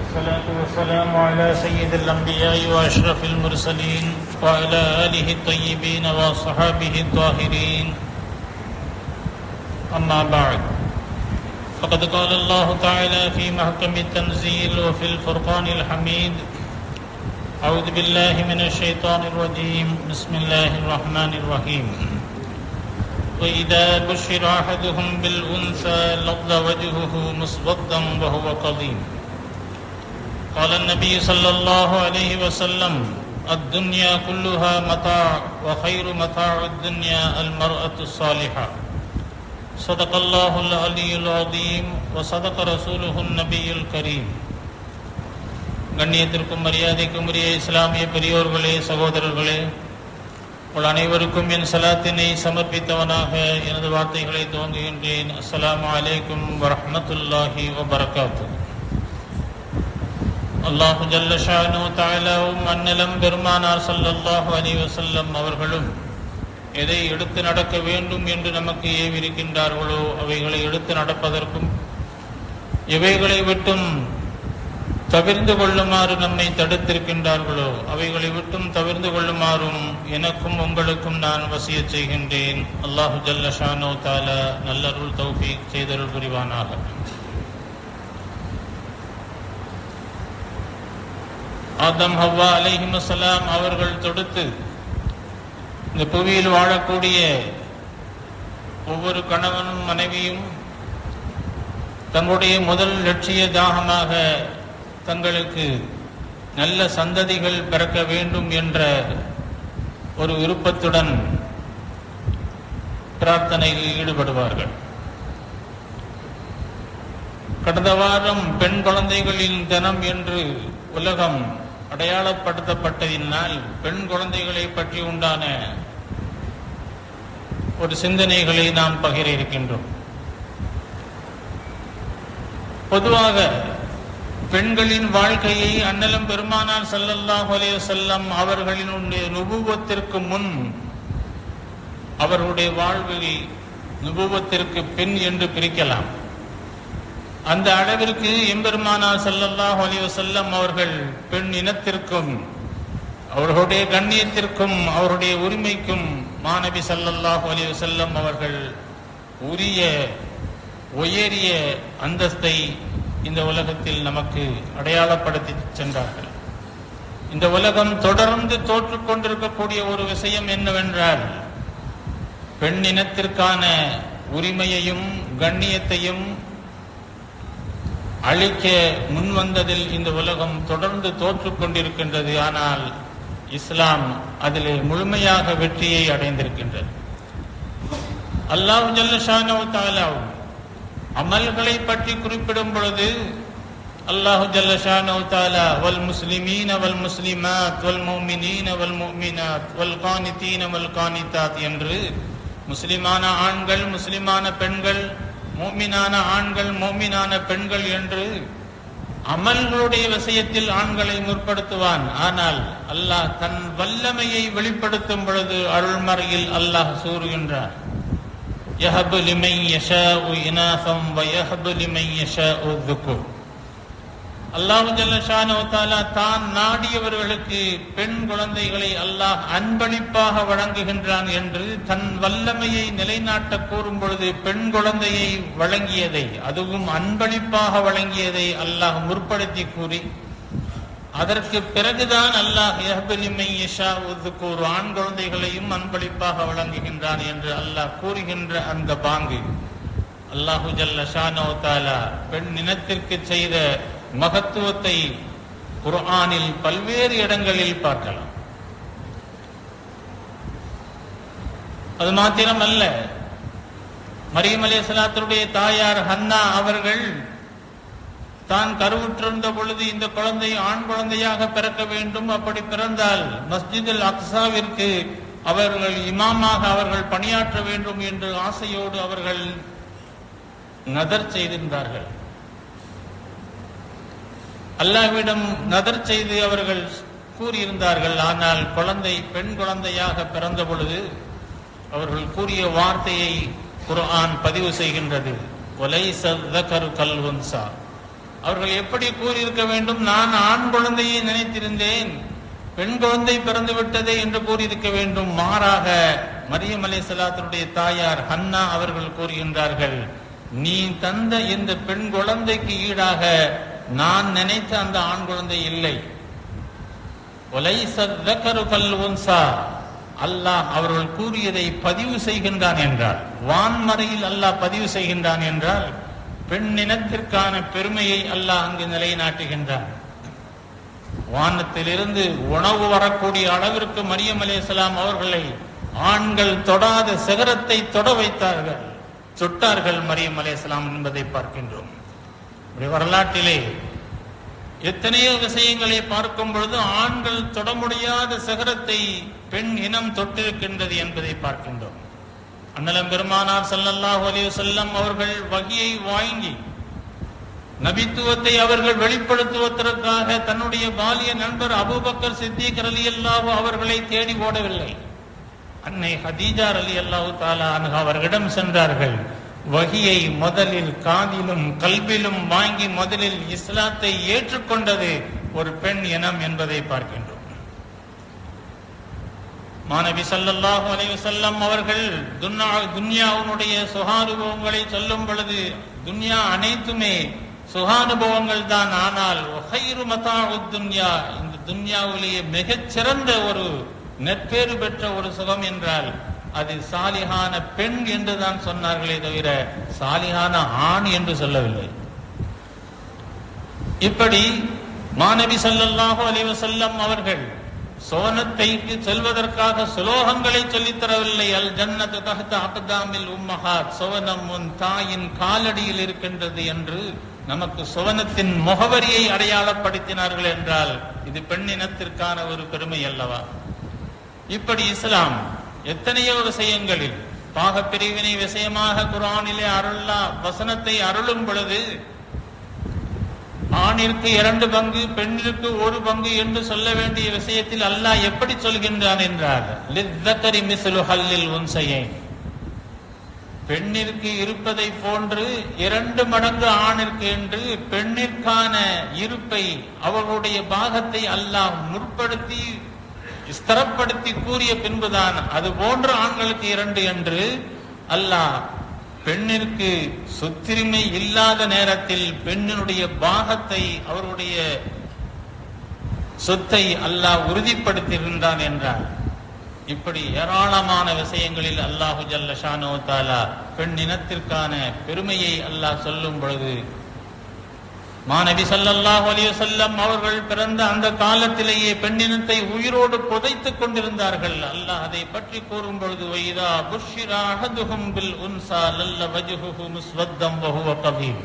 والصلاة والسلام على سيد الأنبياء وأشرف المرسلين وعلى آله الطيبين وصحابه الطاهرين أما بعد فقد قال الله تعالى في محكم التنزيل وفي الفرقان الحميد أعوذ بالله من الشيطان الرجيم بسم الله الرحمن الرحيم وإذا بشر أحدهم بالأنثى لظ وجهه مسودا وهو كظيم قال النبي صلى الله عليه وسلم الدنيا كلها متاع وخير متاع الدنيا المرأة الصالحة صدق الله العلي العظيم وصدق رسوله النبي الكريم கண்ணியத்திற்கும் மரியாதைக்கும் உரிய இஸ்லாமிய பெரியோர்களே சகோதரர்களே உங்கள் அனைவருக்கும் என் சலாத்தினை சமர்ப்பித்தவனாக எனது வார்த்தைகளை துவங்குகின்றேன் அஸ்ஸலாமு அலைக்கும் வரஹ்மத்துல்லாஹி வபரகாத்து அல்லாஹு ஜல்ல ஷானு தாலாவும் அன்னலம் பெருமானார் ஸல்லல்லாஹு அலைஹி வஸல்லம் அவர்களும் எதை எடுத்து நடக்க வேண்டும் என்று நமக்கு ஏவிருக்கின்றார்களோ அவைகளை எடுத்து நடப்பதற்கும் எவைகளை விட்டும் தவிர்ந்து கொள்ளுமாறு நம்மை தடுத்திருக்கின்றார்களோ அவைகளை விட்டும் தவிர்ந்து கொள்ளுமாறும் எனக்கும் உங்களுக்கும் நான் வசிய செய்கின்றேன் அல்லாஹு ஜல்ல ஷானோ தாலா நல்லருள் தௌஃபீக் செய்தருள் புரிவானாக ஆதம் ஹவ்வா அலைஹிமசலாம் அவர்கள் தொடுத்து இந்த புவியில் வாழக்கூடிய ஒவ்வொரு கணவனும் மனைவியும் தங்களுடைய முதல் லட்சிய தாகமாக தங்களுக்கு நல்ல சந்ததிகள் பிறக்க வேண்டும் என்ற ஒரு விருப்பத்துடன் பிரார்த்தனையில் ஈடுபடுவார்கள் கடந்த வாரம் பெண் குழந்தைகளின் தினம் என்று உலகம் அடையாளப்படுத்தப்பட்டதினால் பெண் குழந்தைகளை பற்றி உண்டான ஒரு சிந்தனைகளை நாம் பகிர இருக்கின்றோம் பொதுவாக பெண்களின் வாழ்க்கையை அன்னலம் பெருமானார் சல்லல்லாஹு அலைஹி வஸல்லம் அவர்களினுடைய நுபுவத்திற்கு முன் அவர்களுடைய வாழ்வை நுபுவத்திற்கு பின் என்று பிரிக்கலாம் அந்த அளவிற்கு எம்பெருமானார் சல்லல்லாஹு அலைஹி வஸல்லம் அவர்கள் பெண் இனத்திற்கும் அவர்களுடைய கண்ணியத்திற்கும் அவருடைய உரிமைக்கும் மாணவி சல்லல்லாஹு அலைஹி வஸல்லம் அவர்கள் உரிய உயரிய அந்தஸ்தை இந்த உலகத்தில் நமக்கு அடையாளப்படுத்தி சென்றார்கள் இந்த உலகம் தொடர்ந்து தோற்றுக் கொண்டிருக்கக்கூடிய ஒரு விஷயம் என்னவென்றால் பெண் இனத்திற்கான உரிமையையும் கண்ணியத்தையும் அழிக்க முன்வந்ததில் இந்த உலகம் தொடர்ந்து தோற்றுக் கொண்டிருக்கின்றது ஆனால் இஸ்லாம் அதில் முழுமையாக வெற்றியை அடைந்திருக்கின்றது அல்லாஹ் ஜல்லஷானோ தாலாவும் அமல்களை பற்றி குறிப்பிடும் பொழுது அல்லாஹு ஜல்லஷானோ தாலா வல் முஸ்லிமீன வல் முஸ்லிமாத் வல் முஃமினீன வல் முஃமினாத் வல் கானிதீன வல் கானிதாத் என்று முஸ்லிமான ஆண்கள் முஸ்லிமான பெண்கள் மோமினான ஆண்கள் மோமினான பெண்கள் என்று அமல்களுடைய விஷயத்தில் ஆண்களை முற்படுத்துவான் ஆனால் அல்லாஹ் தன் வல்லமையை வெளிப்படுத்தும் பொழுது அருள்மறையில் அல்லாஹ் சூறுகின்றார் يهب لمن يشاء إناثا ويهب لمن يشاء الذكور அல்லாஹு ஜல்லஷானோ தாலா தான் நாடியவர்களுக்கு பெண் குழந்தைகளை அல்லாஹ் அன்பளிப்பாக வழங்குகின்றான் என்று தன் வல்லமையை நிலைநாட்ட கூறும் பொழுது பெண் குழந்தையை வழங்கியதை அதுவும் அன்பளிப்பாக வழங்கியதை அல்லாஹ் முற்படுத்தி கூறி அதற்கு பிறகுதான் அல்லாஹ் கூறு ஆண் குழந்தைகளையும் அன்பளிப்பாக வழங்குகின்றான் என்று அல்லாஹ் கூறுகின்ற அந்த பாங்கு அல்லாஹு ஜல்ல ஷானோ தாலா பெண் இனத்திற்கு செய்த மகத்துவத்தை குர்ஆனில் பல்வேறு இடங்களில் பார்க்கலாம் அது மாத்திரமல்ல மரியம் அலி சலாத்தினுடைய தாயார் ஹன்னா அவர்கள் தான் கருவுற்றிருந்த பொழுது இந்த குழந்தை ஆண் குழந்தையாக பிறக்க வேண்டும் அப்படி பிறந்தால் மஸ்ஜிதுல் அக்சாவிற்கு அவர்கள் இமாமாக அவர்கள் பணியாற்ற வேண்டும் என்று ஆசையோடு அவர்கள் நதர் செய்திருந்தார்கள் அல்லாவிடம் நதர் செய்து அவர்கள் கூறியிருந்தார்கள் ஆனால் குழந்தை பெண் குழந்தையாக பிறந்த பொழுது அவர்கள் கூறிய வார்த்தையை குர்ஆன் பதிவு செய்கின்றது ஒலைச கல் உன்சா அவர்கள் எப்படி கூறியிருக்க வேண்டும் நான் ஆண் குழந்தையை நினைத்திருந்தேன் பெண் குழந்தை பிறந்து விட்டதே என்று கூறியிருக்க வேண்டும் மாறாக மரியம் அலை சலாத்தினுடைய தாயார் ஹன்னா அவர்கள் கூறுகின்றார்கள் நீ தந்த இந்த பெண் குழந்தைக்கு ஈடாக நான் நினைத்த அந்த ஆண் குழந்தை இல்லை அல்லாஹ் அவர்கள் கூறியதை பதிவு செய்கின்றான் என்றால் வான்மறையில் அல்லாஹ் பதிவு செய்கின்றான் என்றால் பெண்ணினத்திற்கான பெருமையை அல்லாஹ் அங்கு நிலைநாட்டுகின்றான் வானத்திலிருந்து உணவு வரக்கூடிய அளவிற்கு மரியம் அலையாம் அவர்களை ஆண்கள் தொடாத சிகரத்தை தொட வைத்தார்கள் சுட்டார்கள் மரியம் அலையாம் என்பதை பார்க்கின்றோம் வரலாற்றிலே எத்தனையோ விஷயங்களை பார்க்கும் பொழுது ஆண்கள் தொட முடியாத சிகரத்தை பெண் இனம் தொட்டிருக்கின்றது என்பதை பார்க்கின்றோம் அண்ணலம் பெருமானார் சல்லல்லாஹு அலைஹி செல்லம் அவர்கள் வகியை வாங்கி நபித்துவத்தை அவர்கள் வெளிப்படுத்துவதற்காக தன்னுடைய பாலிய நண்பர் அபுபக்கர் சித்திக் அலி அல்லாஹு அவர்களை தேடி ஓடவில்லை அன்னை ஹதீஜார் அலி அல்லாஹு தாலா அவர்களிடம் சென்றார்கள் வகியை முதலில் காதிலும் கல்விலும் வாங்கி முதலில் இஸ்லாத்தை ஏற்றுக்கொண்டது ஒரு பெண் இனம் என்பதை பார்க்கின்றோம் மாணவி சல்லல்லாஹு அலைஹி வஸல்லம் அவர்கள் துன்யா துன்யாவுடைய சுகானுபவங்களை சொல்லும் பொழுது துன்யா அனைத்துமே சுகானுபவங்கள் தான் ஆனால் ஒஹைரு மதாஉ துன்யா இந்த துன்யாவிலேயே மிகச் சிறந்த ஒரு நெற்பேறு பெற்ற ஒரு சுகம் என்றால் அது சாலிகான பெண் என்று தான் சொன்னார்களே தவிர சாலிகான ஆண் என்று சொல்லவில்லை இப்படி மாணவி சல்லல்லாஹு அலைஹி வஸல்லம் அவர்கள் சோனத்தைக்கு செல்வதற்காக சுலோகங்களை சொல்லித் தரவில்லை அல் ஜன்னத்து தஹ்த அக்தாமில் உம்மஹாத் சோனம் உன் தாயின் காலடியில் இருக்கின்றது என்று நமக்கு சுவனத்தின் முகவரியை அடையாளப்படுத்தினார்கள் என்றால் இது பெண்ணினத்திற்கான ஒரு பெருமை அல்லவா இப்படி இஸ்லாம் எத்தனையோ விஷயங்களில் பாகப்பிரிவினை விஷயமாக குரானிலே அருளா வசனத்தை அருளும் பொழுது ஆணிற்கு இரண்டு பங்கு பெண்ணிற்கு ஒரு பங்கு என்று சொல்ல வேண்டிய விஷயத்தில் அல்லாஹ் எப்படி சொல்கின்றான் என்றால் லித்தக்கரி மிஸ்லு ஹல்லில் உன்சையை பெண்ணிற்கு இருப்பதை போன்று இரண்டு மடங்கு ஆணிற்கு என்று பெண்ணிற்கான இருப்பை அவர்களுடைய பாகத்தை அல்லாஹ் முற்படுத்தி ஸ்திரப்படுத்தி கூறிய பின்புதான் அது போன்ற ஆண்களுக்கு இரண்டு என்று அல்லாஹ் பெண்ணிற்கு சொத்துரிமை இல்லாத நேரத்தில் பெண்ணினுடைய பாகத்தை அவருடைய சொத்தை அல்லாஹ் உறுதிப்படுத்தியிருந்தான் என்றார் இப்படி ஏராளமான விஷயங்களில் அல்லாஹு ஜல்ல ஷானோ தாலா பெண் இனத்திற்கான பெருமையை அல்லாஹ் சொல்லும் பொழுது மாணவி சல்லல்லாஹு அலைஹி வஸல்லம் அவர்கள் பிறந்த அந்த காலத்திலேயே பெண்ணினத்தை உயிரோடு புதைத்துக் கொண்டிருந்தார்கள் அல்லாஹ் அதை பற்றி கூறும் பொழுது வைதா புஷ்ஷிரா அஹதுஹும் பில் உன்சா லல்ல வஜ்ஹுஹு முஸ்வத்தம் வஹுவ கபீர்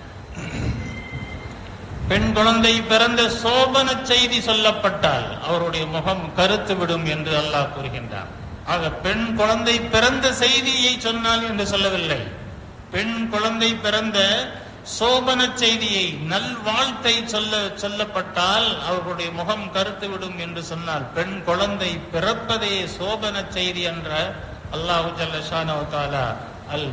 பெண் குழந்தை பிறந்த சோபன செய்தி சொல்லப்பட்டால் அவருடைய முகம் கருத்து விடும் என்று அல்லாஹ் கூறுகின்றார் ஆக பெண் குழந்தை பிறந்த செய்தியை சொன்னால் என்று சொல்லவில்லை பெண் குழந்தை பிறந்த சோபன செய்தியை நல்வாழ்த்தை சொல்ல சொல்லப்பட்டால் அவர்களுடைய முகம் கருத்து விடும் என்று சொன்னால் பெண் குழந்தை பிறப்பதே சோபன செய்தி என்ற அல்லாஹு ஜல்லஷானா அல்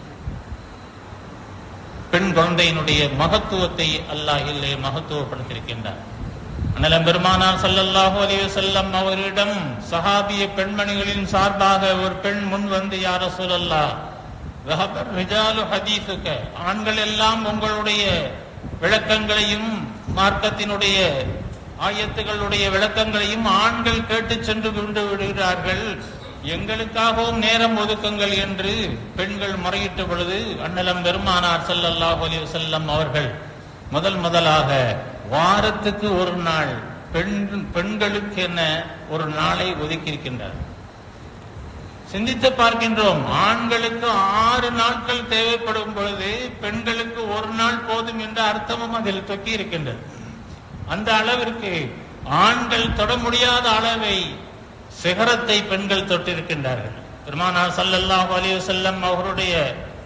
பெண் குழந்தையினுடைய மகத்துவத்தை அல்லாஹ் இல்லை மகத்துவப்படுத்தியிருக்கின்றார் அண்ணலம் பெருமானார் சல்லல்லாஹு அலைஹி வஸல்லம் அவரிடம் சஹாபிய பெண்மணிகளின் சார்பாக ஒரு பெண் முன் வந்து யார சொல்லல்லா ரிஜாலு ஹதீசுக்க ஆண்கள் எல்லாம் உங்களுடைய விளக்கங்களையும் மார்க்கத்தினுடைய ஆயத்துகளுடைய விளக்கங்களையும் ஆண்கள் கேட்டு சென்று கொண்டு விடுகிறார்கள் எங்களுக்காகவும் நேரம் ஒதுக்குங்கள் என்று பெண்கள் முறையிட்ட பொழுது அண்ணலம் பெருமானார் ஸல்லல்லாஹு அலைஹி வஸல்லம் அவர்கள் முதல் முதலாக வாரத்துக்கு ஒரு நாள் பெண் பெண்களுக்கு என ஒரு நாளை ஒதுக்கியிருக்கின்றார் சிந்தித்து பார்க்கின்றோம் ஆண்களுக்கு ஆறு நாட்கள் தேவைப்படும் பொழுது பெண்களுக்கு ஒரு நாள் போதும் என்ற அர்த்தமும் அதில் தொக்கி இருக்கின்றது அந்த அளவிற்கு ஆண்கள் தொட முடியாத அளவை சிகரத்தை பெண்கள் தொட்டிருக்கின்றார்கள் பெருமானார் சல்லல்லாஹு அலைஹி வஸல்லம் அவருடைய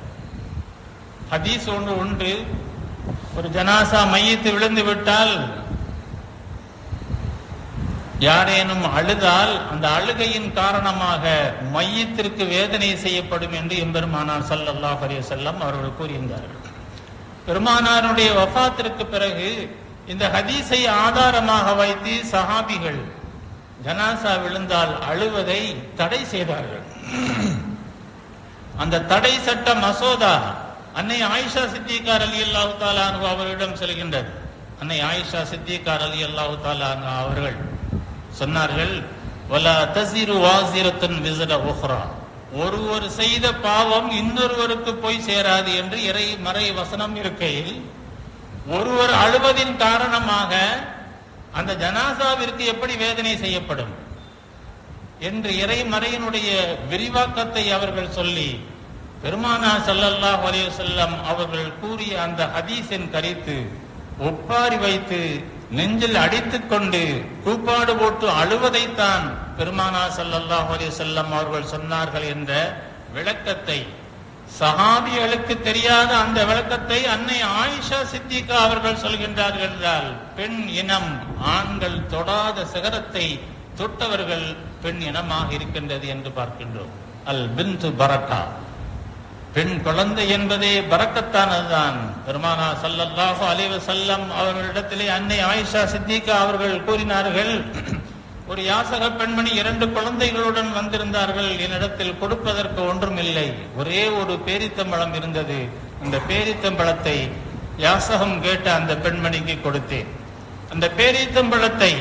ஹதீஸ் ஒன்று உண்டு ஒரு ஜனாசா மையத்து விழுந்து விட்டால் யாரேனும் அழுதால் அந்த அழுகையின் காரணமாக மையத்திற்கு வேதனை செய்யப்படும் என்று எம்பெருமானார் சல்லல்லாஹு அலைஹி வஸல்லம் அவர்கள் கூறியிருந்தார்கள் பெருமானாருடைய வஃபாத்திற்கு பிறகு இந்த ஹதீஸை ஆதாரமாக வைத்து சஹாபிகள் ஜனாசா விழுந்தால் அழுவதை தடை செய்தார்கள் அந்த தடை சட்ட மசோதா அன்னை ஆயிஷா சித்திகார் அலி அல்லாஹு தாலானு அவரிடம் செல்கின்றது அன்னை ஆயிஷா சித்திகார் அலி அல்லாஹு தாலானு அவர்கள் சொன்னார்கள் வலா தசிரு வாசிரத்துன் விசர உஹ்ரா ஒருவர் செய்த பாவம் இன்னொருவருக்கு போய் சேராது என்று இறை மறை வசனம் இருக்கையில் ஒருவர் அழுவதின் காரணமாக அந்த ஜனாசாவிற்கு எப்படி வேதனை செய்யப்படும் என்று இறைமறையினுடைய விரிவாக்கத்தை அவர்கள் சொல்லி பெருமானா ஸல்லல்லாஹு அலைஹி வஸல்லம் அவர்கள் கூறிய அந்த ஹதீஸின் கரித்து ஒப்பாரி வைத்து நெஞ்சில் அடித்துக் கொண்டு கூப்பாடு போட்டு அழுவதைத்தான் பெருமானா ஸல்லல்லாஹு அலைஹி வஸல்லம் அவர்கள் சொன்னார்கள் என்ற விளக்கத்தை சஹாபிகளுக்கு தெரியாத அந்த விளக்கத்தை அன்னை ஆயிஷா சித்திகா அவர்கள் சொல்கின்றார்கள் என்றால் பெண் இனம் ஆண்கள் தொடாத சிகரத்தை தொட்டவர்கள் பெண் இனமாக இருக்கின்றது என்று பார்க்கின்றோம் அல் பிந்து பரக்கா பெண் குழந்தை என்பதே பறக்கத்தானதுதான் பெருமானா ஸல்லல்லாஹு அலைஹி வஸல்லம் அவர்களிடத்திலே அன்னை ஆயிஷா சித்திகா அவர்கள் கூறினார்கள் ஒரு யாசக பெண்மணி இரண்டு குழந்தைகளுடன் வந்திருந்தார்கள் என்னிடத்தில் கொடுப்பதற்கு ஒன்றும் இல்லை ஒரே ஒரு பேரித்தம்பழம் இருந்தது அந்த பேரித்தம்பழத்தை யாசகம் கேட்ட அந்த பெண்மணிக்கு கொடுத்தேன் அந்த பேரித்தம்பழத்தை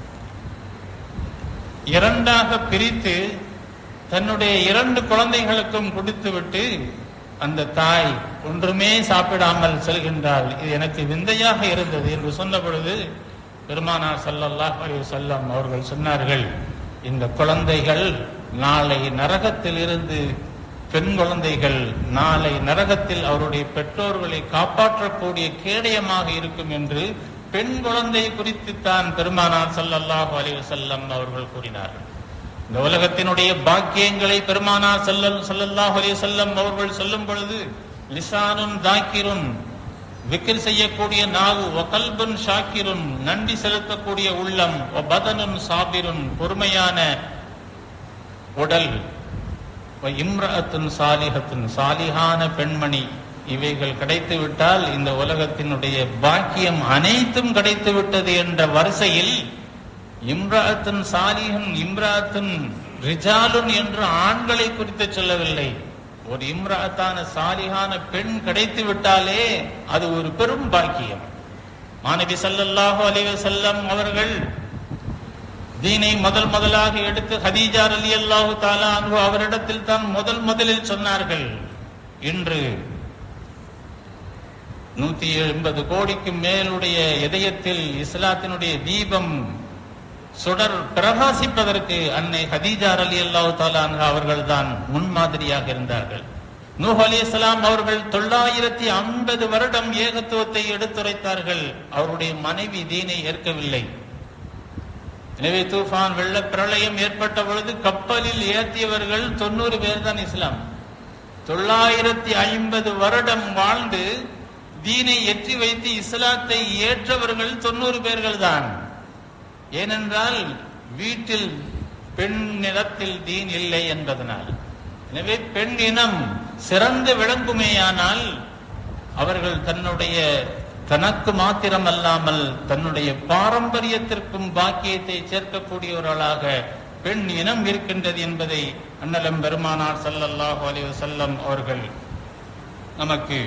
இரண்டாக பிரித்து தன்னுடைய இரண்டு குழந்தைகளுக்கும் கொடுத்துவிட்டு அந்த தாய் ஒன்றுமே சாப்பிடாமல் செல்கின்றாள் இது எனக்கு விந்தையாக இருந்தது என்று சொன்ன பொழுது பெருமானார் ஸல்லல்லாஹு அலைஹி வஸல்லம் அவர்கள் சொன்னார்கள் இந்த குழந்தைகள் நாளை நரகத்தில் இருந்து பெண் குழந்தைகள் நாளை நரகத்தில் அவருடைய பெற்றோர்களை காப்பாற்றக்கூடிய கேடயமாக இருக்கும் என்று பெண் குழந்தை குறித்து தான் பெருமானார் ஸல்லல்லாஹு அலைஹி வஸல்லம் அவர்கள் கூறினார்கள் இந்த உலகத்தினுடைய பாக்கியங்களை பெருமானார் ஸல்லல் ஸல்லல்லாஹு அலைஹி வஸல்லம் அவர்கள் சொல்லும் பொழுது லிசானுன் தாக்கிருன் விக்கிர் செய்யக்கூடிய நாவு வகல்புன் ஷாக்கிருன் நன்றி செலுத்தக்கூடிய உள்ளம் பதனுன் சாபிருன் பொறுமையான உடல் இம்ரஅத்துன் சாலிஹத்துன் சாலிஹான பெண்மணி இவைகள் கிடைத்து விட்டால் இந்த உலகத்தினுடைய பாக்கியம் அனைத்தும் கிடைத்து விட்டது என்ற வரிசையில் இம்ராத்துன் சாலிஹன் இம்ராத்துன் ரிஜாலுன் என்று ஆண்களை குறித்து சொல்லவில்லை ஒரு இம்ராத்தான சாலிகான பெண் கிடைத்து விட்டாலே அது ஒரு பெரும் பாக்கியம் மாணவி ஸல்லல்லாஹு அலைஹி வஸல்லம் அவர்கள் தீனை முதல் முதலாக எடுத்து ஹதீஜா ரலியல்லாஹு தஆலா அன்ஹு அவரிடத்தில் தான் முதல் முதலில் சொன்னார்கள் இன்று நூத்தி எண்பது கோடிக்கு மேலுடைய இதயத்தில் இஸ்லாத்தினுடைய தீபம் சுடர் பிரகாசிப்பதற்கு அன்னை ஹதீஜா அலி அல்லாஹு தாலான் அவர்கள் தான் முன்மாதிரியாக இருந்தார்கள் நூஹ் அலி இஸ்லாம் அவர்கள் தொள்ளாயிரத்தி ஐம்பது வருடம் ஏகத்துவத்தை எடுத்துரைத்தார்கள் அவருடைய மனைவி தீனை ஏற்கவில்லை எனவே தூஃபான் வெள்ள பிரளயம் ஏற்பட்ட பொழுது கப்பலில் ஏற்றியவர்கள் தொண்ணூறு பேர் தான் இஸ்லாம் தொள்ளாயிரத்தி ஐம்பது வருடம் வாழ்ந்து தீனை ஏற்றி வைத்து இஸ்லாத்தை ஏற்றவர்கள் தொண்ணூறு பேர்கள் தான் ஏனென்றால் வீட்டில் பெண் நிலத்தில் தீன் இல்லை என்பதனால் எனவே பெண் இனம் சிறந்து விளங்குமேயானால் அவர்கள் தன்னுடைய தனக்கு மாத்திரம் அல்லாமல் தன்னுடைய பாரம்பரியத்திற்கும் பாக்கியத்தை சேர்க்கக்கூடியவர்களாக பெண் இனம் இருக்கின்றது என்பதை அண்ணலம் பெருமானார் ஸல்லல்லாஹு அலைஹி வஸல்லம் அவர்கள் நமக்கு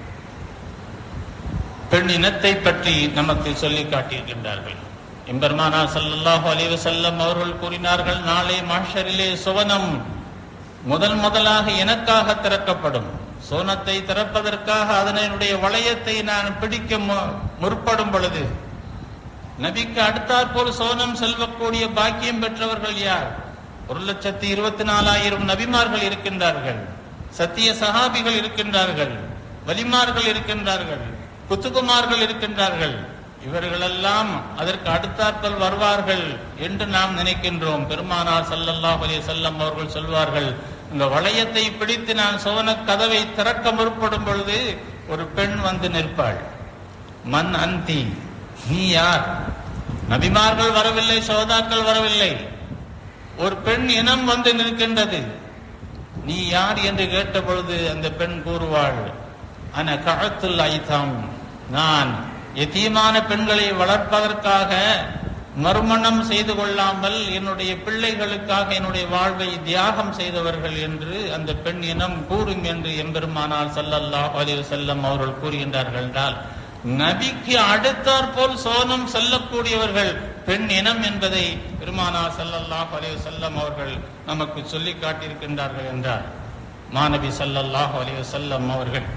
பெண் இனத்தை பற்றி நமக்கு சொல்லி காட்டியிருக்கின்றார்கள் எம்பெருமானா ஸல்லல்லாஹு அலைஹி வஸல்லம் அவர்கள் கூறினார்கள் நாளை மாஷரிலே சுவனம் முதல் முதலாக எனக்காக திறக்கப்படும் சோனத்தை திறப்பதற்காக அதனுடைய வளையத்தை நான் பிடிக்க மு- முற்படும் பொழுது நபிக்கு அடுத்தாற்போல் சோனம் செல்வக்கூடிய பாக்கியம் பெற்றவர்கள் யார் ஒரு லட்சத்தி இருபத்தி நாலாயிரம் நபிமார்கள் இருக்கின்றார்கள் சத்திய சஹாபிகள் இருக்கின்றார்கள் வலிமார்கள் இருக்கின்றார்கள் குத்துகுமார்கள் இருக்கின்றார்கள் இவர்களெல்லாம் அதற்கு அடுத்தாற்போல் வருவார்கள் என்று நாம் நினைக்கின்றோம் பெருமானார் ஸல்லல்லாஹு அலைஹி வஸல்லம் அவர்கள் சொல்வார்கள் இந்த வளையத்தை பிடித்து நான் சோன கதவை திறக்க முற்படும் பொழுது ஒரு பெண் வந்து நிற்பாள் மன் அந்தி நீ யார் நபிமார்கள் வரவில்லை சோதாக்கள் வரவில்லை ஒரு பெண் இனம் வந்து நிற்கின்றது நீ யார் என்று கேட்ட பொழுது அந்த பெண் கூறுவாள் அன கழத்துல் ஐதம் நான் எத்தீமான பெண்களை வளர்ப்பதற்காக மறுமணம் செய்து கொள்ளாமல் என்னுடைய பிள்ளைகளுக்காக என்னுடைய வாழ்வை தியாகம் செய்தவர்கள் என்று அந்த பெண் இனம் கூறும் என்று எம்பெருமானால் ஸல்லல்லாஹு அலைஹி வஸல்லம் அவர்கள் கூறுகின்றார்கள் என்றால் நபிக்கு அடுத்தாற் போல் சோனம் செல்லக்கூடியவர்கள் பெண் இனம் என்பதை பெருமானார் ஸல்லல்லாஹு அலைஹி வஸல்லம் அவர்கள் நமக்கு சொல்லி காட்டியிருக்கின்றார்கள் என்றார் மாநபி ஸல்லல்லாஹு அலைஹி வஸல்லம் அவர்கள்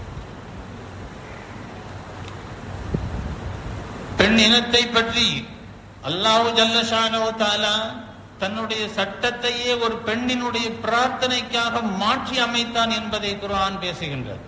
பெண் இனத்தை பற்றி அல்லாஹு ஜல்லஷானோ தாலா தன்னுடைய சட்டத்தையே ஒரு பெண்ணினுடைய பிரார்த்தனைக்காக மாற்றி அமைத்தான் என்பதை குர்ஆன் பேசுகின்றது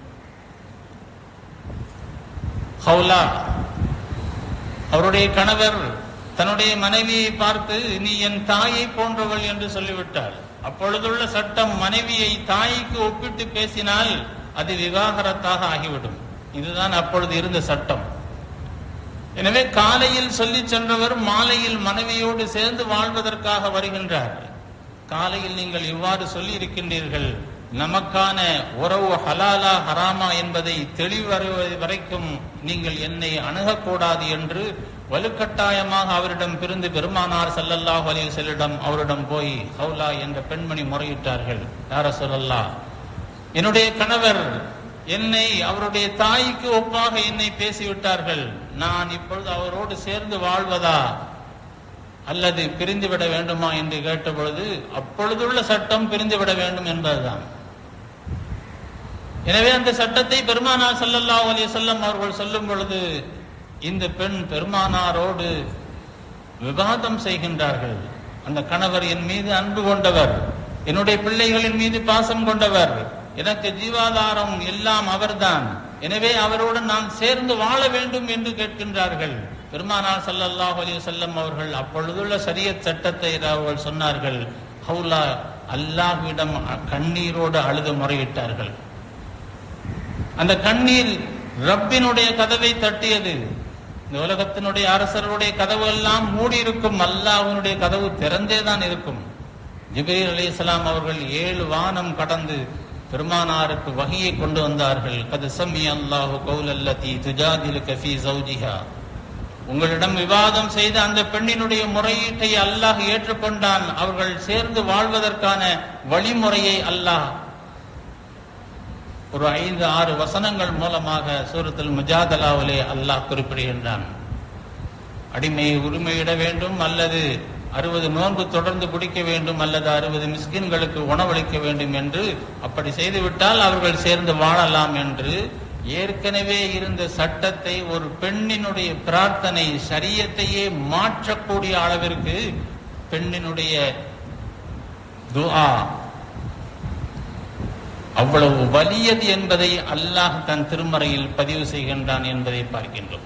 ஹவுலா அவருடைய கணவர் தன்னுடைய மனைவியை பார்த்து நீ என் தாயை போன்றவள் என்று சொல்லிவிட்டார் அப்பொழுதுள்ள சட்டம் மனைவியை தாய்க்கு ஒப்பிட்டு பேசினால் அது விவாகரத்தாக ஆகிவிடும் இதுதான் அப்பொழுது இருந்த சட்டம் எனவே காலையில் சொல்லி சென்றவர் மாலையில் மனைவியோடு சேர்ந்து வாழ்வதற்காக வருகின்றார் காலையில் நீங்கள் இவ்வாறு சொல்லி இருக்கின்றீர்கள் நமக்கான உறவு ஹலாலா ஹராமா என்பதை தெளிவருவது வரைக்கும் நீங்கள் என்னை அணுகக்கூடாது என்று வலுக்கட்டாயமாக அவரிடம் பிரிந்து பெருமானார் ஸல்லல்லாஹு அலைஹி வஸல்லம் அவரிடம் போய் ஹவுலா என்ற பெண்மணி முறையிட்டார்கள் யார சொல்லல்லா என்னுடைய கணவர் என்னை அவருடைய தாய்க்கு ஒப்பாக என்னை பேசிவிட்டார்கள் நான் இப்பொழுது அவரோடு சேர்ந்து வாழ்வதா அல்லது பிரிந்துவிட வேண்டுமா என்று கேட்டபொழுது அப்பொழுதுள்ள சட்டம் பிரிந்துவிட வேண்டும் என்பதுதான் எனவே அந்த சட்டத்தை பெருமானார் ஸல்லல்லாஹு அலைஹி வஸல்லம் அவர்கள் சொல்லும் பொழுது இந்த பெண் பெருமானாரோடு விவாதம் செய்கின்றார்கள் அந்த கணவர் என் மீது அன்பு கொண்டவர் என்னுடைய பிள்ளைகளின் மீது பாசம் கொண்டவர் எனக்கு ஜீவாதாரம் எல்லாம் அவர்தான் எனவே அவரோடு நான் சேர்ந்து வாழ வேண்டும் என்று கேட்கின்றார்கள் பெருமானார் ஸல்லல்லாஹு அலைஹி வஸல்லம் அவர்கள் அப்பொழுதுள்ள ஷரியத் சட்டத்தை அவர்கள் சொன்னார்கள் ஹவுலா அல்லாஹ்விடம் கண்ணீரோடு அழுது முறையிட்டார்கள் அந்த கண்ணீர் ரப்பினுடைய கதவை தட்டியது இந்த உலகத்தினுடைய அரசருடைய கதவு எல்லாம் மூடி இருக்கும் அல்லாஹ்வினுடைய கதவு திறந்தே தான் இருக்கும் ஜிப்ரீல் அலைஹிஸ்ஸலாம் அவர்கள் ஏழு வானம் கடந்து பெருமானாருக்கு வகையை கொண்டு வந்தார்கள் கது சம்மி அல்லாஹு கௌலல்லதி துஜாதிலுக ஃபீ ஜௌஜிஹா உங்களிடம் விவாதம் செய்த அந்த பெண்ணினுடைய முறையீட்டை அல்லாஹ் ஏற்றுக்கொண்டான் அவர்கள் சேர்ந்து வாழ்வதற்கான வழிமுறையை அல்லாஹ் ஒரு ஐந்து ஆறு வசனங்கள் மூலமாக சூரத்தில் முஜாதலாவிலே அல்லாஹ் குறிப்பிடுகின்றான் அடிமையை உரிமையிட வேண்டும் அல்லது அறுபது நோன்பு தொடர்ந்து பிடிக்க வேண்டும் அல்லது அறுபது மிஸ்கின்களுக்கு உணவளிக்க வேண்டும் என்று அப்படி செய்துவிட்டால் அவர்கள் சேர்ந்து வாழலாம் என்று ஏற்கனவே இருந்த சட்டத்தை ஒரு பெண்ணினுடைய பிரார்த்தனை சரியத்தையே மாற்றக்கூடிய அளவிற்கு பெண்ணினுடைய துஆ அவ்வளவு வலியது என்பதை அல்லாஹ் தன் திருமறையில் பதிவு செய்கின்றான் என்பதை பார்க்கின்றோம்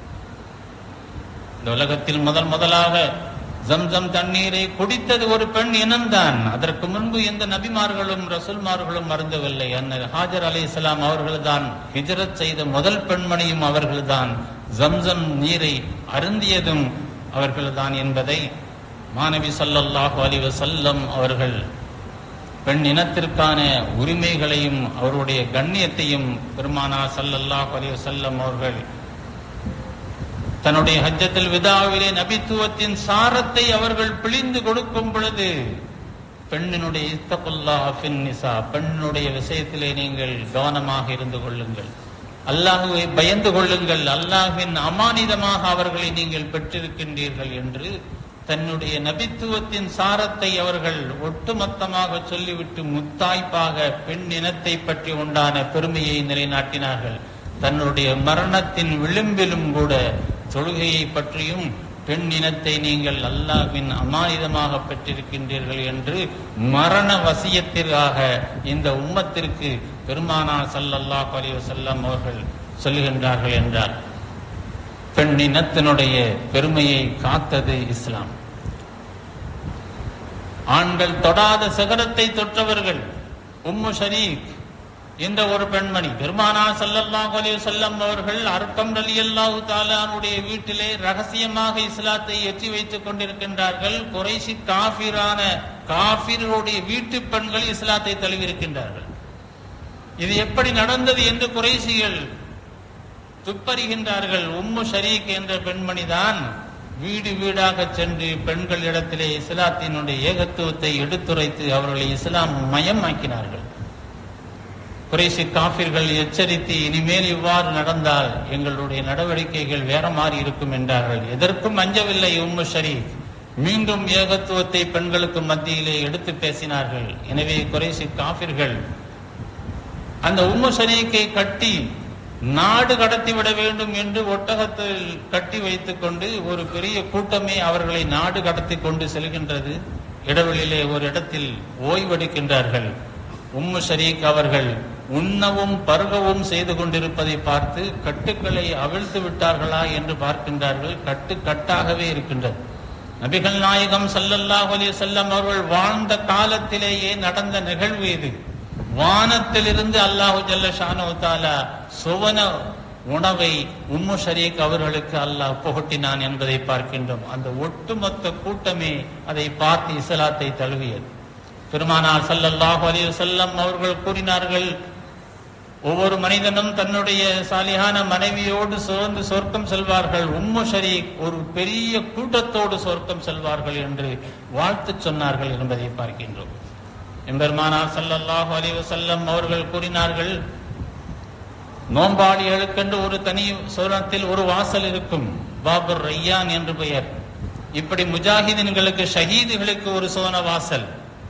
இந்த உலகத்தில் முதல் முதலாக ஜம்சம் தண்ணீரை குடித்தது ஒரு பெண் இனம்தான் அதற்கு முன்பு எந்த நபிமார்களும் ரசூல்மார்களும் மறந்தவில்லை அன்னர் ஹாஜர் அலை இஸ்லாம் அவர்கள்தான் ஹிஜரத் செய்த முதல் பெண்மணியும் அவர்கள்தான் ஜம்சம் நீரை அருந்தியதும் அவர்கள்தான் என்பதை மாணவி ஸல்லல்லாஹு அலைஹி வஸல்லம் அவர்கள் பெண் இனத்திற்கான உரிமைகளையும் அவருடைய கண்ணியத்தையும் பெருமானா ஸல்லல்லாஹு அலைஹி வஸல்லம் அவர்கள் தன்னுடைய ஹஜ்ஜத்தில் விதாவிலே நபித்துவத்தின் சாரத்தை அவர்கள் பிழிந்து கொடுக்கும் பொழுது பெண்ணினுடைய இஸ்தகுல்லா ஃபின் நிசா பெண்ணுடைய விஷயத்திலே நீங்கள் கவனமாக இருந்து கொள்ளுங்கள் அல்லாஹுவை பயந்து கொள்ளுங்கள் அல்லாஹ்வின் அமானிதமாக அவர்களை நீங்கள் பெற்றிருக்கின்றீர்கள் என்று தன்னுடைய நபித்துவத்தின் சாரத்தை அவர்கள் ஒட்டுமொத்தமாக சொல்லிவிட்டு முத்தாய்ப்பாக பெண் இனத்தை பற்றி உண்டான பெருமையை நிலைநாட்டினார்கள் தன்னுடைய மரணத்தின் விளிம்பிலும் கூட தொழுகையை பற்றியும் பெண் இனத்தை நீங்கள் அல்லாஹ்வின் அமானிதமாக பெற்றிருக்கின்றீர்கள் என்று மரண வசியத்திற்காக இந்த உம்மத்திற்கு பெருமானா ஸல்லல்லாஹு அலைஹி வஸல்லம் அவர்கள் சொல்லுகின்றார்கள் என்றார் பெண் இனத்தினுடைய பெருமையை காத்தது இஸ்லாம் ஆண்கள் தொடாத சிகரத்தை தொற்றவர்கள் உம்மு ஷரீக் என்ற ஒரு பெண்மணி பெருமானா ஸல்லல்லாஹு அலைஹி வஸல்லம் அவர்கள் அர்க்கம் ரலியல்லாஹு தஆலாவுடைய வீட்டிலே ரகசியமாக இஸ்லாத்தை ஏற்றி வைத்துக் கொண்டிருக்கின்றார்கள் குறைஷி காஃபிரான காஃபிர்களுடைய வீட்டு பெண்கள் இஸ்லாத்தை தழுவியிருக்கின்றார்கள் இது எப்படி நடந்தது என்று குறைசிகள் துப்பறிகின்றார்கள் உம்மு ஷரீக் என்ற பெண்மணிதான் வீடு வீடாக சென்று பெண்களிடத்திலே இஸ்லாத்தினுடைய ஏகத்துவத்தை எடுத்துரைத்து அவர்களை இஸ்லாம் மயமாக்கினார்கள் குறைசி காபிர்கள் எச்சரித்து இனிமேல் இவ்வாறு நடந்தால் எங்களுடைய நடவடிக்கைகள் வேற மாதிரி இருக்கும் என்றார்கள் எதற்கும் அஞ்சவில்லை உம்மு ஷரீப் மீண்டும் ஏகத்துவத்தை பெண்களுக்கு மத்தியிலே எடுத்து பேசினார்கள் எனவே குறைசி காபிர்கள் அந்த உம்மு ஷரீக்கை கட்டி நாடு கடத்தி விட வேண்டும் என்று ஒட்டகத்தில் கட்டி வைத்துக் கொண்டு ஒரு பெரிய கூட்டமே அவர்களை நாடு கடத்தி கொண்டு செல்கின்றது இடவெளியிலே ஒரு இடத்தில் ஓய்வெடுக்கின்றார்கள் உம்மு ஷரீக் அவர்கள் உண்ணவும் பருகவும் செய்து கொண்டிருப்பதை பார்த்து கட்டுக்களை அவிழ்த்து விட்டார்களா என்று பார்க்கின்றார்கள் கட்டு கட்டாகவே இருக்கின்றது நபிகள் நாயகம் ஸல்லல்லாஹு அலைஹி வஸல்லம் அவர்கள் வாழ்ந்த காலத்திலேயே நடந்த நிகழ்வு இது வானத்திலிருந்து அல்லாஹு ஜல்ல ஷானு தாலா சுவன உணவை உம்மு ஷரீக் அவர்களுக்கு அல்லாஹ் புகட்டினான் என்பதை பார்க்கின்றோம் அந்த ஒட்டுமொத்த கூட்டமே அதை பார்த்து இஸ்லாத்தை தழுவியது பெருமானார் ஸல்லல்லாஹு அலைஹி வஸல்லம் அவர்கள் கூறினார்கள் ஒவ்வொரு மனிதனும் தன்னுடைய சாலியான மனைவியோடு சோர்ந்து சொர்க்கம் செல்வார்கள் உம்மு ஷரீக் ஒரு பெரிய கூட்டத்தோடு சொர்க்கம் செல்வார்கள் என்று வாழ்த்து சொன்னார்கள் என்பதை பார்க்கின்றோம் எம்பெருமானார் ஸல்லல்லாஹு அலைஹி வஸல்லம் அவர்கள் கூறினார்கள் நோம்பாளிகளுக்கென்று ஒரு தனி சோரத்தில் ஒரு வாசல் இருக்கும் பாபுர் ரையான் என்று பெயர் இப்படி முஜாஹிதீன்களுக்கு ஷஹீதுகளுக்கு ஒரு சோன வாசல்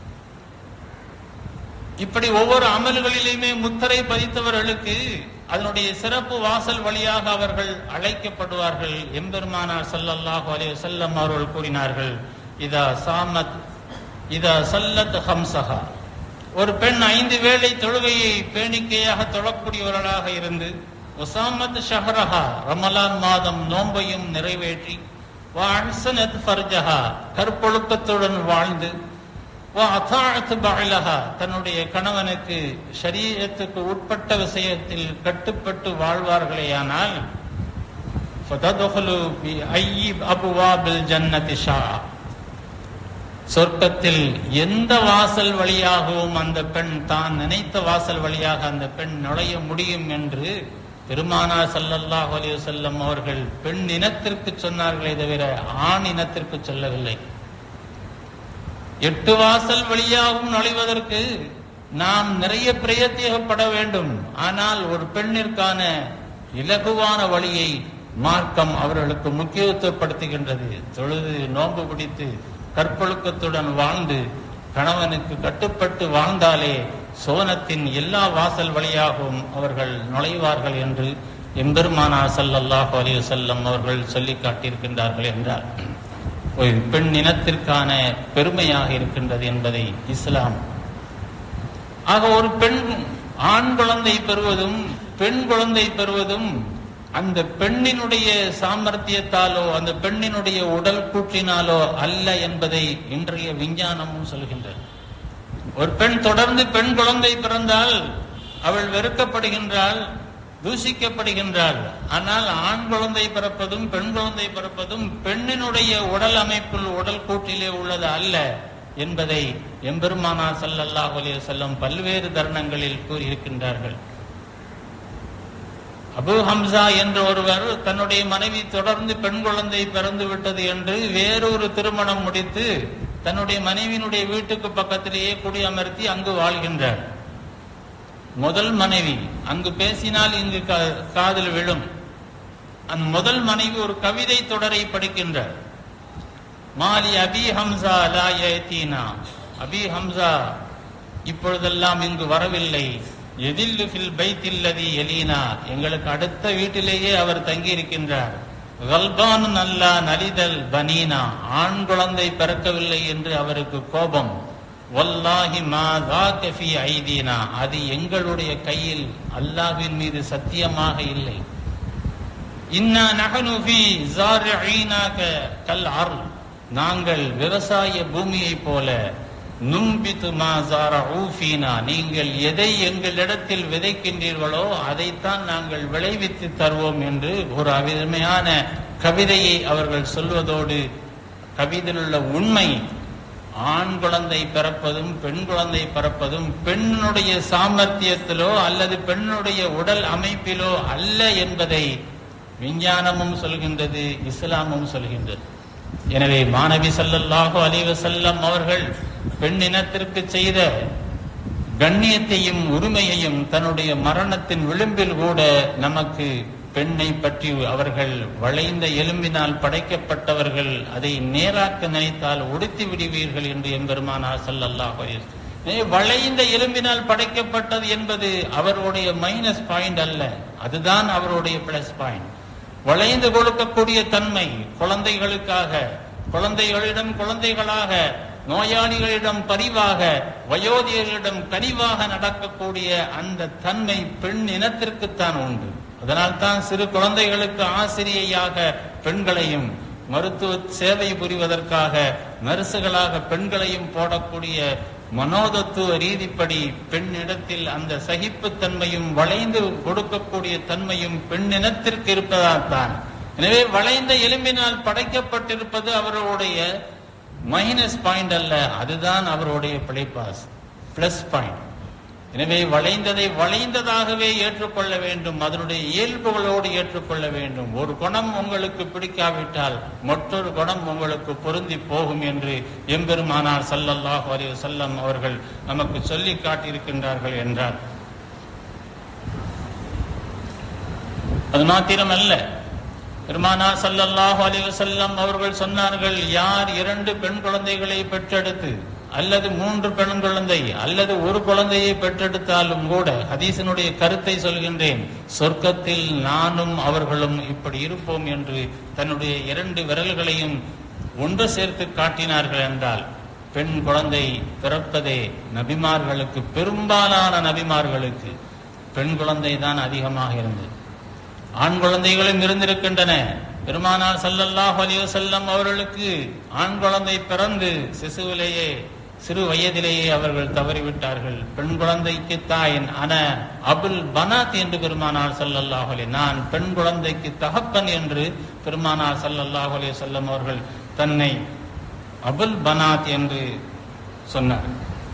இப்படி ஒவ்வொரு அமல்களிலுமே முத்திரை பதித்தவர்களுக்கு அதனுடைய சிறப்பு வாசல் வழியாக அவர்கள் அழைக்கப்படுவார்கள் எம்பெருமானார் ஸல்லல்லாஹு அலைஹி வஸல்லம் அவர்கள் கூறினார்கள் இதா சாமத் இதா சல்லத் ஹம்சஹா ஒரு பெண் ஐந்து வேளை தொழுகையை பேணிக்கையாக தொழக்கூடியவர்களாக இருந்து ஒசாமத் ஷஹரஹா ரமலான் மாதம் நோன்பையும் நிறைவேற்றி வாசனத் ஃபர்ஜஹா கற்பொழுக்கத்துடன் வாழ்ந்து வஅதாஅத் பஅலஹா தன்னுடைய கணவனுக்கு ஷரீஅத்துக்கு உட்பட்ட விஷயத்தில் கட்டுப்பட்டு வாழ்வார்களேயானால் ஃபததுஹுலு பி ஐயி அபுவாபில் ஜன்னதி ஷா சொர்க்கத்தில் எந்த வாசல் வழியாகவும் அந்த பெண் தான் நினைத்த வாசல் வழியாக அந்த பெண் நுழைய முடியும் என்று பெருமானார் ஸல்லல்லாஹு அலைஹி வஸல்லம் அவர்கள் பெண் இனத்திற்கு சொன்னார்களே தவிர ஆண் இனத்திற்கு சொல்லவில்லை எட்டு வாசல் வழியாகவும் நுழைவதற்கு நாம் நிறைய பிரயத்தேகப்பட வேண்டும் ஆனால் ஒரு பெண்ணிற்கான இலகுவான வழியை மார்க்கம் அவர்களுக்கு முக்கியத்துவப்படுத்துகின்றது தொழுது நோன்பு பிடித்து கற்பொழுக்கத்துடன் வாழ்ந்து கணவனுக்கு கட்டுப்பட்டு வாழ்ந்தாலே சோனத்தின் எல்லா வாசல் வழியாகவும் அவர்கள் நுழைவார்கள் என்று எம்பெருமானார் ஸல்லல்லாஹு அலைஹி வஸல்லம் அவர்கள் சொல்லி காட்டியிருக்கின்றார்கள் என்றார் ஒரு பெண் இனத்திற்கான பெருமையாக இருக்கின்றது என்பதை இஸ்லாம் ஆக ஒரு பெண் ஆண் குழந்தை பெறுவதும் பெண் குழந்தை பெறுவதும் அந்த பெண்ணினுடைய சாமர்த்தியத்தாலோ அந்த பெண்ணினுடைய உடல் கூற்றினாலோ அல்ல என்பதை இன்றைய விஞ்ஞானமும் சொல்கின்றது ஒரு பெண் தொடர்ந்து பெண் குழந்தை பிறந்தால் அவள் வெறுக்கப்படுகின்றாள் தூஷிக்கப்படுகின்றாள் ஆனால் ஆண் குழந்தை பிறப்பதும் பெண் குழந்தை பிறப்பதும் பெண்ணினுடைய உடல் அமைப்பில் உடல் கூற்றிலே உள்ளது அல்ல என்பதை எம்பெருமானா ஸல்லல்லாஹு அலைஹி வஸல்லம் பல்வேறு தருணங்களில் கூறியிருக்கின்றார்கள் அபு ஹம்சா என்ற ஒருவர் தன்னுடைய மனைவி தொடர்ந்து பெண் குழந்தை பிறந்து விட்டது என்று வேறொரு திருமணம் முடித்து தன்னுடைய மனைவியினுடைய வீட்டுக்கு பக்கத்திலேயே குடியமர்த்தி அங்கு வாழ்கின்றார் முதல் மனைவி அங்கு பேசினால் இங்கு கா- காதில் விழும் அந்த முதல் மனைவி ஒரு கவிதை தொடரை படிக்கின்றார் மாலி அபி ஹம்சா லா யதீனா அபி ஹம்சா இப்பொழுதெல்லாம் இங்கு வரவில்லை எதில் ஃபில் பைத்தில்லதி எலீனா எங்களுக்கு அடுத்த வீட்டிலேயே அவர் தங்கி இருக்கின்றார் கல்பானு நல்லா நலிதல் பனீனா ஆண் குழந்தை பிறக்கவில்லை என்று அவருக்கு கோபம் வல்லாஹி மா தாக்க ஃபி ஐதீனா அது எங்களுடைய கையில் அல்லாஹ்வின் மீது சத்தியமாக இல்லை இன்னா நஹனு ஃபி ஸாரிஈனாக கல் அர் நாங்கள் விவசாய பூமியைப் போல நும்பித்து மா ஸாரஊ ஃபீனா நீங்கள் எதை எங்களிடத்தில் விதைக்கின்றீர்களோ அதைத்தான் நாங்கள் விளைவித்து தருவோம் என்று ஒரு அருமையான கவிதையை அவர்கள் சொல்வதோடு கவிதையில் உள்ள உண்மை ஆண் குழந்தை பிறப்பதும் பெண் குழந்தை பிறப்பதும் பெண்ணுடைய சாமர்த்தியத்திலோ அல்லது பெண்ணுடைய உடல் அமைப்பிலோ அல்ல என்பதை விஞ்ஞானமும் சொல்கின்றது இஸ்லாமும் சொல்கின்றது எனவே மாணவி ஸல்லல்லாஹு அலைஹி வஸல்லம் அவர்கள் பெண் இனத்திற்கு செய்த கண்ணியத்தையும் உரிமையையும் தன்னுடைய மரணத்தின் விளிம்பில் கூட நமக்கு பெண்ணை பற்றி அவர்கள் வளைந்த எலும்பினால் படைக்கப்பட்டவர்கள் அதை நேராக்க நினைத்தால் உடுத்தி விடுவீர்கள் என்று எம்பெருமானார் ஸல்லல்லாஹு அலைஹி வஸல்லம். எனவே வளைந்த எலும்பினால் படைக்கப்பட்டது என்பது அவருடைய மைனஸ் பாயிண்ட் அல்ல அதுதான் அவருடைய பிளஸ் பாயிண்ட் வளைந்து கொடுக்கக்கூடிய தன்மை குழந்தைகளுக்காக குழந்தைகளிடம் குழந்தைகளாக நோயாளிகளிடம் பரிவாக வயோதிகர்களிடம் கனிவாக நடக்கக்கூடிய அந்த தன்மை பெண் இனத்திற்குத்தான் உண்டு அதனால் தான் சிறு குழந்தைகளுக்கு ஆசிரியையாக பெண்களையும் மருத்துவ சேவை புரிவதற்காக நர்சுகளாக பெண்களையும் போடக்கூடிய மனோதத்துவ ரீதிப்படி பெண்ணிடத்தில் அந்த சகிப்புத்தன்மையும் வளைந்து கொடுக்கக்கூடிய தன்மையும் பெண்ணினத்திற்கு இருப்பதால் தான் எனவே வளைந்த எலும்பினால் படைக்கப்பட்டிருப்பது அவர்களுடைய மைனஸ் பாயிண்ட் அல்ல அதுதான் அவருடைய பிழைப்பாஸ் பிளஸ் பாயிண்ட் எனவே வளைந்ததை வளைந்ததாகவே ஏற்றுக்கொள்ள வேண்டும் அதனுடைய இயல்புகளோடு ஏற்றுக்கொள்ள வேண்டும் ஒரு குணம் உங்களுக்கு பிடிக்காவிட்டால் மற்றொரு குணம் உங்களுக்கு பொருந்தி போகும் என்று எம்பெருமானார் ஸல்லல்லாஹு அலைஹி வஸல்லம் அவர்கள் நமக்கு சொல்லி காட்டியிருக்கின்றார்கள் என்றார் அது மாத்திரம் அல்ல பெருமானார் ஸல்லல்லாஹு அலைஹி வஸல்லம் அவர்கள் சொன்னார்கள் யார் இரண்டு பெண் குழந்தைகளை பெற்றெடுத்து அல்லது மூன்று பெண் குழந்தை அல்லது ஒரு குழந்தையை பெற்றெடுத்தாலும் கூட ஹதீஸினுடைய கருத்தை சொல்கின்றேன் சொர்க்கத்தில் நானும் அவர்களும் இப்படி இருப்போம் என்று தன்னுடைய இரண்டு விரல்களையும் ஒன்று சேர்த்து காட்டினார்கள் என்றால் பெண் குழந்தை பிறப்பதே நபிமார்களுக்கு பெரும்பாலான நபிமார்களுக்கு பெண் குழந்தை தான் அதிகமாக இருந்தது ஆண் குழந்தைகளும் இருந்திருக்கின்றன பெருமானார் ஸல்லல்லாஹு அலைஹி வஸல்லம் அவர்களுக்கு ஆண் குழந்தை பிறந்து சிசுவிலேயே சிறு வயதிலேயே அவர்கள் தவறிவிட்டார்கள் பெண் குழந்தைக்கு தாயின் அன அபுல் பனாத் என்று பெருமானார் ஸல்லல்லாஹு அலைஹி நான் பெண் குழந்தைக்கு தகப்பன் என்று பெருமானார் ஸல்லல்லாஹு அலைஹி வஸல்லம் அவர்கள் தன்னை அபுல் பனாத் என்று சொன்னார்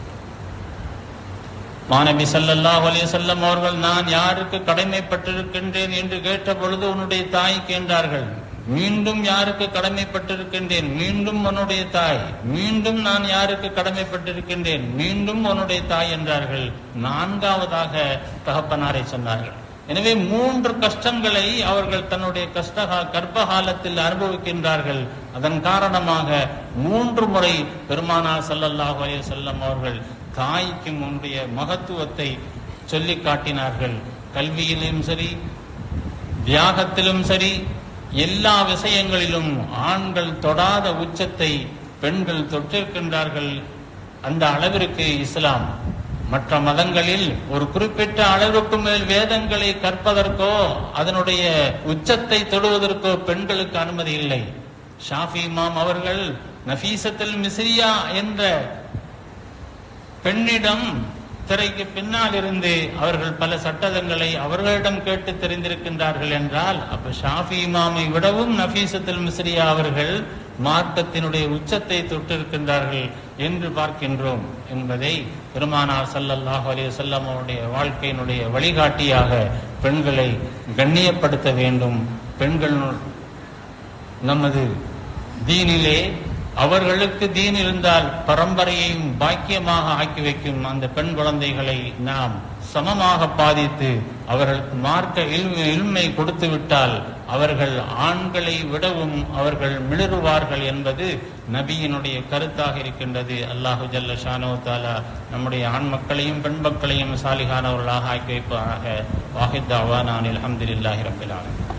மாணவி ஸல்லல்லாஹு அலைஹி வஸல்லம் அவர்கள் நான் யாருக்கு கடமைப்பட்டிருக்கின்றேன் என்று கேட்ட பொழுது உன்னுடைய தாய் கேட்டார்கள் மீண்டும் யாருக்கு கடமைப்பட்டிருக்கின்றேன் மீண்டும் உன்னுடைய தாய் மீண்டும் நான் யாருக்கு கடமைப்பட்டிருக்கின்றேன் மீண்டும் உன்னுடைய தாய் என்றார்கள் நான்காவதாக தகப்பனாரை சொன்னார்கள் எனவே மூன்று கஷ்டங்களை அவர்கள் தன்னுடைய கஷ்ட கர்ப்பகாலத்தில் அனுபவிக்கின்றார்கள் அதன் காரணமாக மூன்று முறை பெருமானார் ஸல்லல்லாஹு அலைஹி வஸல்லம் அவர்கள் தாய்க்கு முந்தைய மகத்துவத்தை சொல்லி காட்டினார்கள் கல்வியிலும் சரி தியாகத்திலும் சரி எல்லா விஷயங்களிலும் ஆண்கள் தொடாத உச்சத்தை பெண்கள் தொட்டிருக்கின்றார்கள் அந்த அளவிற்கு இஸ்லாம் மற்ற மதங்களில் ஒரு குறிப்பிட்ட அளவுக்கு மேல் வேதங்களை கற்பதற்கோ அதனுடைய உச்சத்தை தொடுவதற்கோ பெண்களுக்கு அனுமதி இல்லை ஷாஃபி இமாம் அவர்கள் நஃபீசத்தில் மிஸ்ரியா என்ற பெண்ணிடம் திரைக்கு பின்னால் இருந்து அவர்கள் பல சட்டதங்களை அவர்களிடம் கேட்டு தெரிந்திருக்கின்றார்கள் என்றால் அப்ப ஷாஃபி இமாமை விடவும் நஃபீசத்துல் மிஸ்ரியா அவர்கள் மார்க்கத்தினுடைய உச்சத்தை தொட்டிருக்கின்றார்கள் என்று பார்க்கின்றோம் என்பதை பெருமானார் ஸல்லல்லாஹு அலைஹி வஸல்லம் அவருடைய வாழ்க்கையினுடைய வழிகாட்டியாக பெண்களை கண்ணியப்படுத்த வேண்டும் பெண்கள் நமது தீனிலே அவர்களுக்கு தீன் இருந்தால் பரம்பரையையும் பாக்கியமாக ஆக்கி வைக்கும் அந்த பெண் குழந்தைகளை நாம் சமமாக பாதித்து அவர்களுக்கு மார்க்க இல்ம இல்மை கொடுத்து விட்டால் அவர்கள் ஆண்களை விடவும் அவர்கள் மிளறுவார்கள் என்பது நபியினுடைய கருத்தாக இருக்கின்றது அல்லாஹு ஜல்ல ஷானோ தாலா நம்முடைய ஆண் மக்களையும் பெண் மக்களையும் சாலிகானவர்களாக ஆக்கி வைப்பதாக வாஹித் அவானான் அலமதுல்லாஹி ரபில் ஆலமீன்